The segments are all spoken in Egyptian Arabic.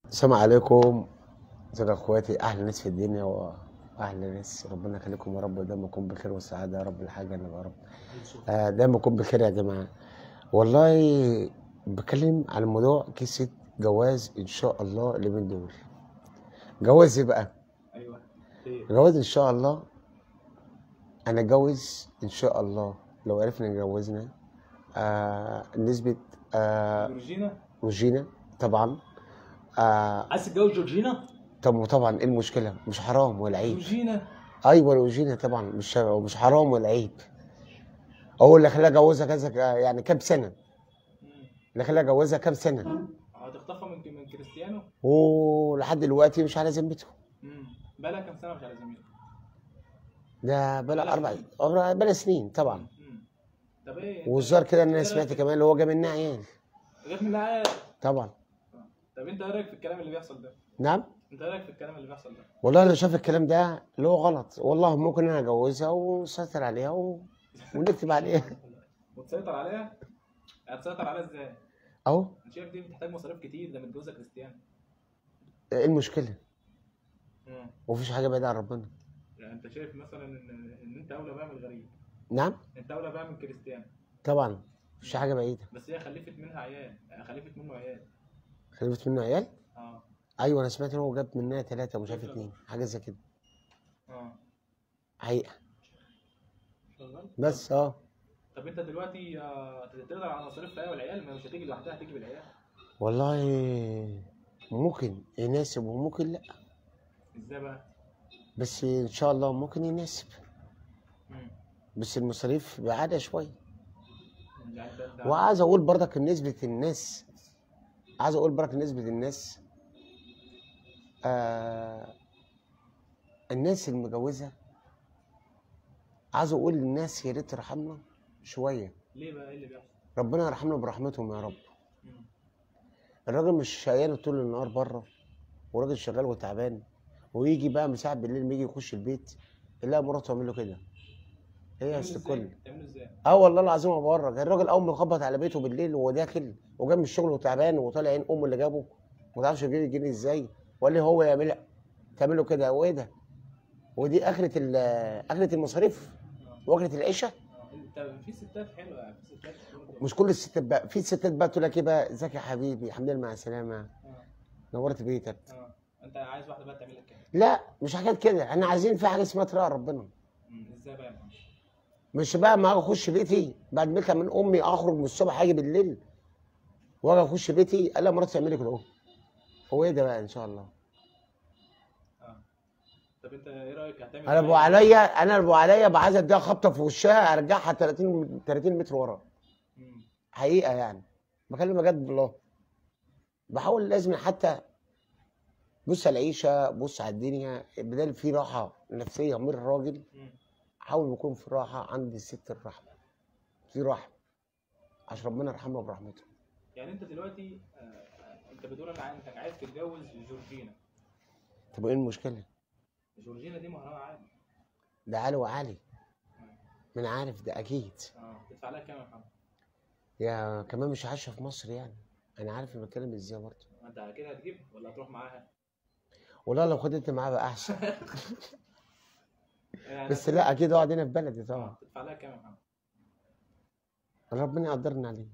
السلام عليكم ازيكم يا اخواتي احلى ناس في الدنيا واحلى ناس ربنا يخليكم يا رب دايما يكون بخير والسعاده يا رب الحاجه انا يا رب آه، دايما يكون بخير يا جماعه والله بتكلم على موضوع قصه جواز ان شاء الله اللي من دول جواز ايه بقى ايوه خير جواز ان شاء الله انا اتجوز ان شاء الله لو عرفنا نجوزنا آه نسبه آه جورجينا روجينا طبعا آه عايز تتجوز جورجينا طب وطبعا ايه المشكله مش حرام ولا عيب جورجينا ايوه روجينا طبعا مش مش حرام ولا عيب هو اللي خلاها جوزها كذا يعني كام سنه مم. اللي خلاها جوزها كام سنه هتخطفها من من كريستيانو ولحد دلوقتي مش على ذمته امم بقالها كام سنه مش على زميله ده بلا اربع أربع- بلا سنين طبعا امم طب ايه أنت- والظاهر كده ان انا إيه سمعت رأيك- كمان اللي هو جاب منها عيال جت من العيال طبعا طب انت ايه رايك في الكلام اللي بيحصل ده نعم انت ايه رايك في الكلام اللي بيحصل ده والله انا شايف الكلام ده اللي هو غلط والله ممكن انا اجوزها وسيطر عليها و... ونكتب عليها وتسيطر عليها هتسيطر عليها ازاي اهو انا شايف دي بتحتاج مصاريف كتير ده متجوزه كريستيانو ايه المشكله امم ومفيش حاجه بعيده عن ربنا يعني انت شايف مثلا ان ان انت اولى بقى من الغريب نعم انت اولى بقى من كريستيانو طبعا مفيش حاجه بعيده بس هي خلفت منها عيال يعني خلفت منه عيال خلفت منه عيال اه ايوه انا سمعت ان هو جاب منها ثلاثه ومش عارف اتنين حاجه زي كده اه حقيقه شغال بس اه طب انت دلوقتي آه، تقدر على مصاريف العيال والعيال ما مش هتيجي لوحدها هتيجي بالعيال والله ممكن يناسب وممكن لا ازاي بقى؟ بس ان شاء الله ممكن يناسب مم. بس المصاريف بعادة شويه يعني ده ده وعايز اقول برضك نسبه الناس عايز اقول برضك نسبه الناس آه الناس المجوزه عايز اقول للناس يا ريت ترحمنا شويه ليه بقى ايه اللي بيحصل؟ ربنا يرحمنا برحمتهم يا رب مم. الراجل مش شقيان طول النهار بره وراجل شغال وتعبان ويجي بقى من ساعه بالليل ما يجي يخش البيت يلاقي مراته تعمل له كده ايه يا تعمله ست ازاي؟ الكل تعمله ازاي؟ اه والله العظيم ما بورك الراجل اول ما يخبط على بيته بالليل وهو داخل وجاي من الشغل وتعبان وطالع عين امه اللي جابه وما تعرفش يجيب الجنيه ازاي ولا هو يعملها تعمل له كده وايه ده ودي اخره ال- اخره المصاريف اه واخره العيشه اه انت في ستات حلوه يعني في ستات برضه. مش كل الستات بقى في ستات بقى تقول لك ايه بقى ازيك يا حبيبي الحمد لله مع السلامه اه نورت بيتك اه انت عايز واحده بقى تعمل لك كده لا مش حاجات كده احنا عايزين في حاجه اسمها طريقه ربنا مم. ازاي بقى يا محمد؟ مش بقى ما اخش بيتي بعد ما من امي اخرج من الصبح اجي بالليل واجي اخش بيتي الا مراتي تعملي كده اهو هو ايه ده بقى ان شاء الله اه طب انت ايه رايك هتعمل انا ابو معايا؟ عليا انا ابو عليا بقى عايز اديها خبطه في وشها ارجعها 30 30 متر ورا مم. حقيقه يعني بكلمك جد بالله بحاول لازم حتى بص على العيشه بص على الدنيا بدل في راحه نفسيه من الراجل مم. حاول يكون في راحه عند الست الرحمه في راحه عشان ربنا يرحمها برحمته يعني انت دلوقتي آه، انت بتقول انا عايز- انك عايز تتجوز جورجينا طب ايه المشكله جورجينا دي مهرها عالي ده عالي وعالي من عارف ده اكيد اه تدفع لها كام يا محمد؟ يا كمان مش عايشه في مصر يعني انا عارف انا بتكلم ازاي برضه انت كده هتجيب ولا هتروح معاها؟ والله لو خدت معاه بقى احسن يعني بس هتروح- لا اكيد اقعد هنا في بلدي طبعا اه تدفع لها كام يا محمد؟ ربنا يقدرنا عليه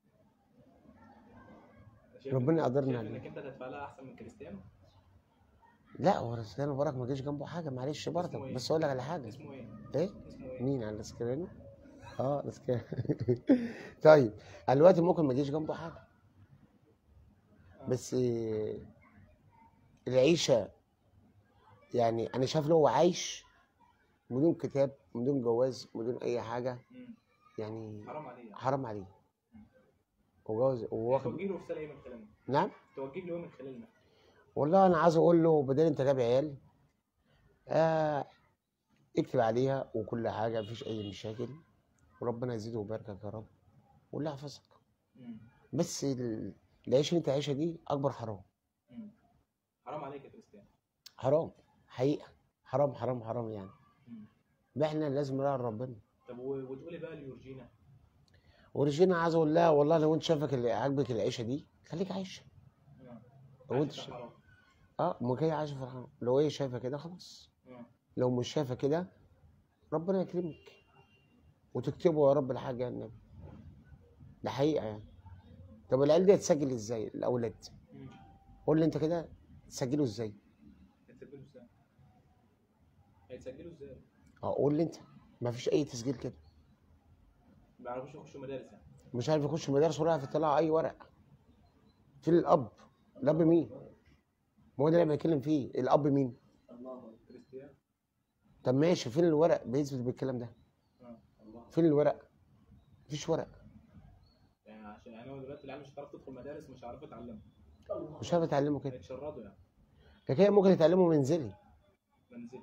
شايف ربنا إنك- يقدرنا شايف عليه. انك انت تدفع لها احسن من كريستيانو؟ لا هو رسول مبارك ما جاش جنبه حاجه معلش برضه اسمه إيه؟ بس اقول لك على حاجه اسمه ايه؟ ايه اسمه ايه؟ مين على الاسكرينو اه الاسكرينو طيب دلوقتي ممكن ما يجيش جنبه حاجه آه. بس آه، العيشه يعني انا شايف له هو عايش بدون كتاب بدون جواز بدون اي حاجه مم. يعني حرام عليه يعني. حرام عليه وجوز وواخد توجه له رساله ايه من كلامنا؟ نعم توجه له ايه من خلالنا؟ والله انا عايز اقول له بدل انت جايب عيال آه اكتب عليها وكل حاجه مفيش اي مشاكل وربنا يزيده ويباركك يا رب والله يحفظك مم. بس ال- العيشه اللي انت عايشها دي اكبر حرام مم. حرام عليك يا كريستيانو حرام حقيقه حرام حرام حرام يعني مم. ما احنا لازم نراعي ربنا طب و- وتقولي بقى ليورجينا ورجينا عايز اقول لها والله لو انت شايفك اللي عاجبك العيشه دي خليك عايشه آه. هو انت عايش شايف حرام. اه ما هي عايشه فرحانه لو هي شايفه كده خلاص آه. لو مش شايفه كده ربنا يكرمك وتكتبوا يا رب الحاجه يا النبي ده حقيقه يعني طب العيال دي هتسجل ازاي الاولاد مم. قول لي انت كده تسجلوا ازاي هيتسجلوا ازاي؟ هيتسجلوا ازاي؟ اه قول لي انت ما فيش اي تسجيل كده ما بيعرفوش يخشوا مدارس يعني مش عارف يخش مدارس ولا عارف يطلع اي ورق فين الاب الاب مين ما هو ده اللي بتكلم فيه الاب مين كريستيان طب ماشي فين الورق بيثبت بالكلام ده اه الله فين الورق مفيش ورق يعني عشان يعني هو دلوقتي العيال مش هتعرف تدخل مدارس مش هيعرفوا يتعلموا مش عارف يتعلموا كده هيتشردوا يعني لكن هي ممكن يتعلموا منزلي منزلي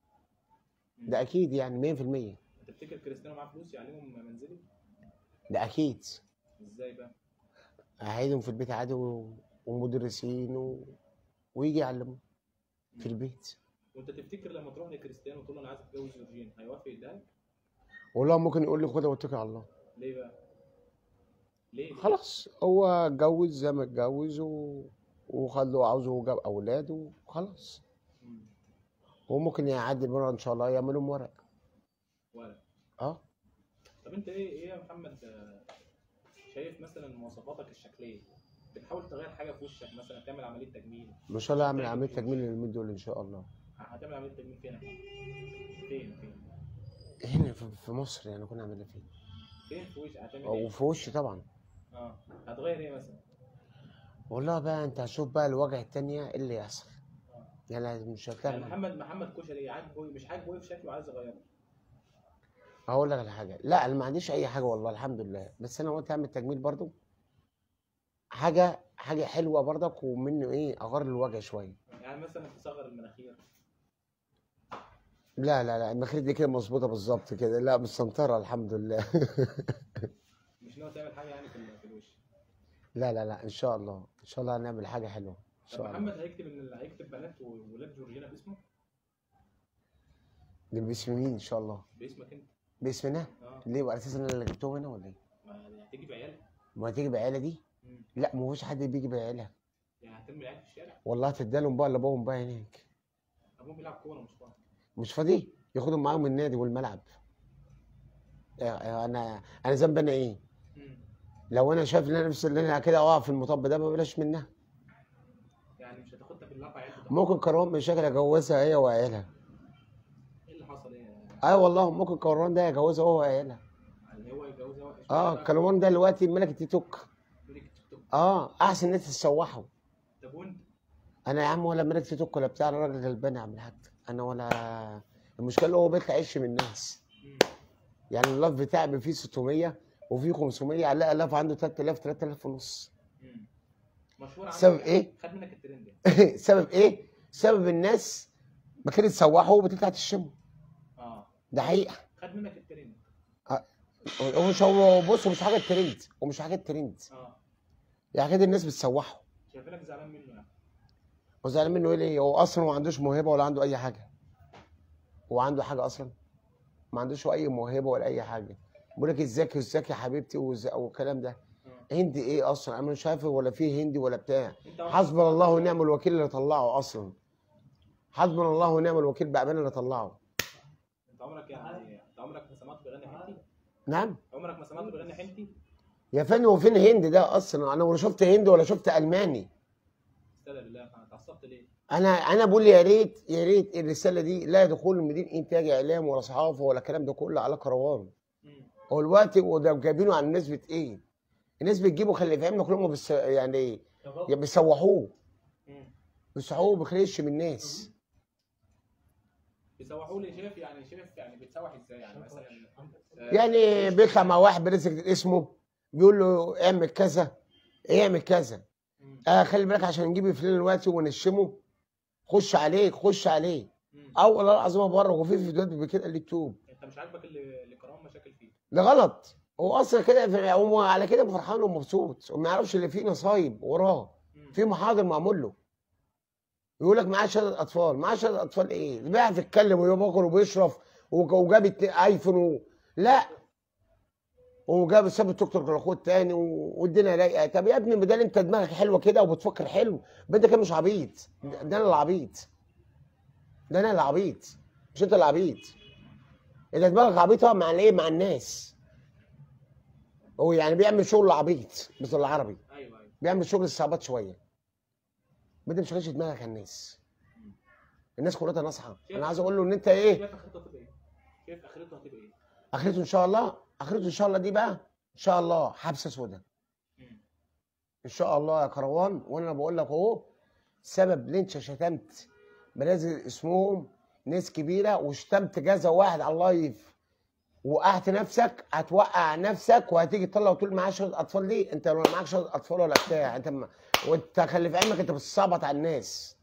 ده اكيد يعني 100% تفتكر كريستيانو معاه فلوس يعلمهم منزلي؟ ده اكيد ازاي بقى؟ قاعدهم في البيت عادي و- ومدرسين و... ويجي يعلموا في البيت وانت تفتكر لما تروح لكريستيانو وتقول له انا عايز اتجوز جورجين هيوافق يديها والله ممكن يقول لي خدها واتكل على الله ليه بقى؟ ليه؟ خلاص هو اتجوز زي ما اتجوز و... وخد له عاوزه وجاب اولاد وخلاص مم. هو ممكن يعدي مره ان شاء الله يعمل لهم ورق ولا اه طب انت ايه ايه يا محمد آه، شايف مثلا مواصفاتك الشكليه بتحاول تغير حاجه في وشك مثلا تعمل عمليه تجميل ان شاء الله اعمل عمليه تجميل للمين دول ان شاء الله هتعمل عمليه تجميل فين يا محمد؟ فين فين هنا في في مصر يعني كنا عاملين فين فين في وشك هتعمل ايه؟ وفي وشي طبعا اه هتغير ايه مثلا؟ والله بقى انت هتشوف بقى الوجه التانية إيه اللي يحصل آه. يعني مش يعني هتعمل محمد محمد كشري عاجبه مش عاجبه ايه في شكله عايز يغيره هقول لك على حاجه لا انا ما عنديش اي حاجه والله الحمد لله بس انا قلت اعمل تجميل برضو حاجه حاجه حلوه برضك ومنه ايه اغير الوجه شويه يعني مثلا تصغر المناخير لا لا لا المخيط دي كده مظبوطه بالظبط كده لا مستنطره الحمد لله مش ناوي تعمل حاجه يعني في ال- في الوش لا لا لا ان شاء الله ان شاء الله هنعمل حاجه حلوه ان طب شاء الله محمد هيكتب ان هيكتب بنات وولاد جورجينا باسمه ده باسم مين ان شاء الله باسمك انت باسمنا اه ليه وعلى اساس ان انا اللي جبتهم هنا ولا ايه ما هتيجي بعيالك ما تيجي بعيالة دي مم. لا ما فيش حد بيجي بعيالة يعني هترمي العيال في الشارع والله هتدالهم بقى لابوهم بقى هناك ابوهم بيلعب كوره مش فاضي مش فاضي ياخدهم معاهم النادي والملعب انا انا ذنبي انا ايه مم. لو انا شايف ان انا نفسي ان انا كده اقع في المطب ده ما بلاش منها يعني مش هتاخدها في الاربع عيال بتوعك. ممكن كروان مشاكل اجوزها هي وعيالها ايه اللي حصل ايه اه والله ممكن كروان ده يجوزها هو وعيالها يعني هو يتجوزها هو اه كروان ده دلوقتي ملك التيك توك ملك التيك توك اه احسن ناس تسوحه طب وانت انا يا عم ولا ملك تيك توك ولا بتاع انا راجل غلبان يا عم الحاج انا ولا المشكله اللي هو بيطلع عش من الناس مم. يعني اللاف بتاعي فيه 600 وفيه 500 على الاف عنده 3000 3000 ونص مم. مشهور عنك سبب إيه؟ خد منك الترند يعني. سبب ايه؟ سبب الناس ما كانت تسوحه وبتطلع تشمه اه ده حقيقه خد منك الترند هو مش هو بص هو مش حاجه ترند هو مش حاجه ترند اه يعني كده الناس بتسوحه شايفينك زعلان منه يعني هو زعلان منه ايه ليه؟ هو اصلا ما عندوش موهبه ولا عنده اي حاجه هو عنده حاجه اصلا ما عندوش اي موهبه ولا اي حاجه بيقول لك ازيك ازيك يا حبيبتي وز- والكلام ده اه هندي ايه اصلا انا مش شايف ولا فيه هندي ولا بتاع انت عمرك- حسبنا الله ونعم الوكيل اللي طلعه اصلا حسبنا الله ونعم الوكيل بامانه اللي طلعه انت عمرك يعني انت عمرك ما سمعت بيغني حنتي نعم عمرك ما سمعت بيغني حنتي يا فندم وفين هند ده اصلا انا ولا شفت هند ولا شفت الماني استهدى بالله انا اتعصبت ليه انا انا بقول يا ريت يا ريت الرساله دي لا دخول مدير انتاج اعلام ولا صحافه ولا الكلام ده كله على كروان مم. هو الوقت وده جايبينه على نسبه ايه؟ الناس بتجيبه خلي فهمنا كلهم بس يعني ايه؟ يا بيسوحوه مم. بيسوحوه بيخليش من الناس بيسوحوا لي شايف يعني شايف يعني بيتسوح ازاي يعني مثلا آه، يعني بيطلع مع واحد برزق اسمه بيقول له اعمل كذا اعمل كذا مم. اه خلي بالك عشان نجيب فلان دلوقتي ونشمه خش عليه خش عليه مم. اه والله العظيم بره وفي فيديوهات بكده على اليوتيوب انت مش عاجبك اللي اللي كرام مشاكل فيه ده غلط هو اصلا كده في- هو على كده فرحان ومبسوط وما يعرفش اللي فيه نصايب وراه مم. في محاضر معمول له يقول لك معاه شهاده اطفال معاه شهاده اطفال ايه ده بيعرف يتكلم ويبقر وبيشرف وج- وجاب اتنين ايفون و... لا وجاب ساب التوك توك لاخوه التاني و- والدنيا رايقه طب يا ابني بدل انت دماغك حلوه كده وبتفكر حلو يبقى انت كده مش عبيط ده ده انا اللي عبيط ده انا اللي عبيط مش انت اللي عبيط انت دماغك عبيطه مع الايه مع الناس هو يعني بيعمل شغل عبيط بس العربي ايوه ايوه بيعمل شغل الصعبات شويه بدل مش شغلش دماغك على الناس الناس كلها ناصحه انا عايز اقول له ان انت ايه شايف اخرته هتبقى ايه؟ شايف اخرته هتبقى ايه؟ اخرته ان شاء الله اخرته ان شاء الله دي بقى ان شاء الله حبسه سودا مم. ان شاء الله يا كروان وانا بقول لك اهو سبب اللي انت شتمت بنازل اسمهم ناس كبيره وشتمت كذا واحد على اللايف وقعت نفسك هتوقع نفسك وهتيجي تطلع وتقول معايا شهاده اطفال دي انت لو معاك شهاده اطفال ولا بتاع انت ما... وانت خلي في علمك انت بتصعبط على الناس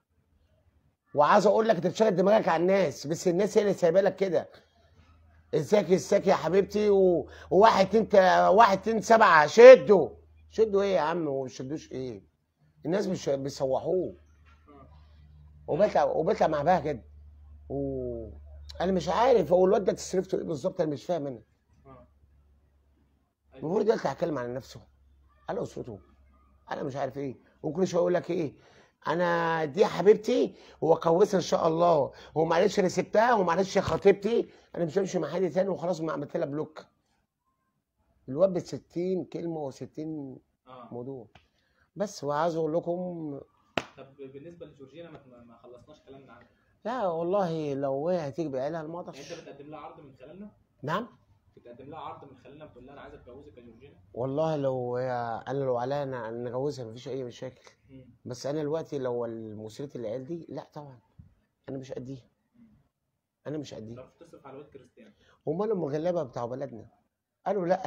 وعايز اقول لك انت بتشغل دماغك على الناس بس الناس هي اللي سايبه لك كده ازيك ازيك يا حبيبتي و... وواحد اتنين تا- واحد اتنين سبعه شدوا شدوا ايه يا عم وما شدوش ايه الناس مش بيسوحوه آه. وبيطلع وبيطلع مع بها كده و... انا مش عارف هو الواد ده تصرفته ايه بالظبط انا مش فاهم انا اه المفروض يطلع يتكلم عن نفسه على اسرته انا مش عارف ايه وكل شويه يقول لك ايه انا دي حبيبتي هو كويسه ان شاء الله هو معلش انا سبتها ومعلش يا خطيبتي انا مش همشي مع حد تاني وخلاص ما عملت لها بلوك الواد ب 60 كلمه و60 اه موضوع بس وعايز اقول لكم طب بالنسبه لجورجينا ما, ما- ما خلصناش كلامنا عنها لا والله لو هي هتيجي بعيالها ما يعني اقدرش انت بتقدم لها عرض من خلالنا نعم بتقدم لها عرض من خلالنا بتقول لها انا عايز اتجوزك يا جورجينا والله لو هي انا لو عليا انا أنا نجوزها مفيش اي مشاكل مم. بس انا دلوقتي لو مسيره العيال دي لا طبعا انا مش قديها انا مش قديها تعرف تصرف على واد كريستيانو امال المغلبه بتاع بلدنا قالوا لا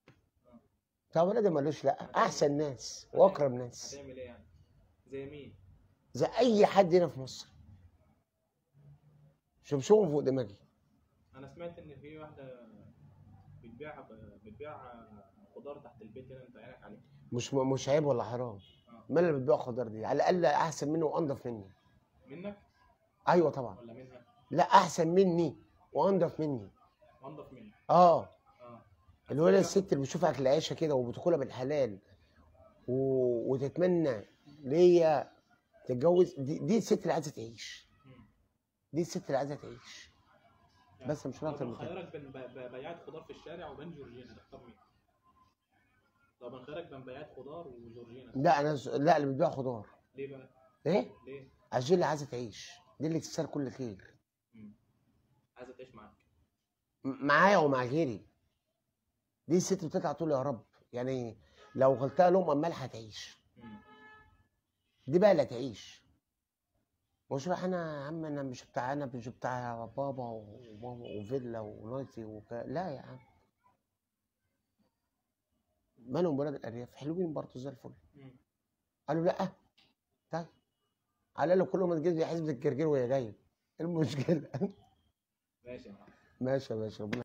بتاع بلدنا مالوش لا احسن ناس واكرم ناس هتعمل ايه يعني؟ زي مين؟ زي اي حد هنا في مصر شمشوم فوق دماغي انا سمعت ان في واحده بتبيع بتبيع خضار تحت البيت هنا انت عينك عليه مش مش عيب ولا حرام مال اللي بتبيع خضار دي على الاقل احسن منه وانضف مني منك ايوه طبعا ولا منها؟ لا احسن مني وانضف مني انضف منك اه اه اللي هو الست اللي بتشوف اكل عيشها كده وبتاكلها بالحلال و... وتتمنى ليا تتجوز دي, دي الست اللي عايزه تعيش مم. دي الست اللي عايزه تعيش بس مش لو اكتر من كده بنخيرك بين ب- ب- بياعة خضار في الشارع وبين جورجينا تختار مين؟ لو بنخيرك بين بياعة خضار وجورجينا لا انا ز- لا اللي بتبيع خضار ليه بقى؟ ايه ليه؟ عشان دي اللي عايزه تعيش دي اللي تستاهل كل خير مم. عايزه تعيش معاك م- معايا ومع غيري دي الست بتطلع تقول يا رب يعني لو غلتها لهم امال هتعيش مم. دي بقى اللي تعيش مش راح انا يا عم انا مش بتاع انا مش بتاع بابا وماما وفيلا ونايتي وك... لا يا عم مالهم ولاد الارياف حلوين برضه زي الفل مم. قالوا لا طيب على الاقل كل ما تجيب حزب الجرجير وهي جايه إيه المشكله ماشي يا محمد ماشي يا باشا ربنا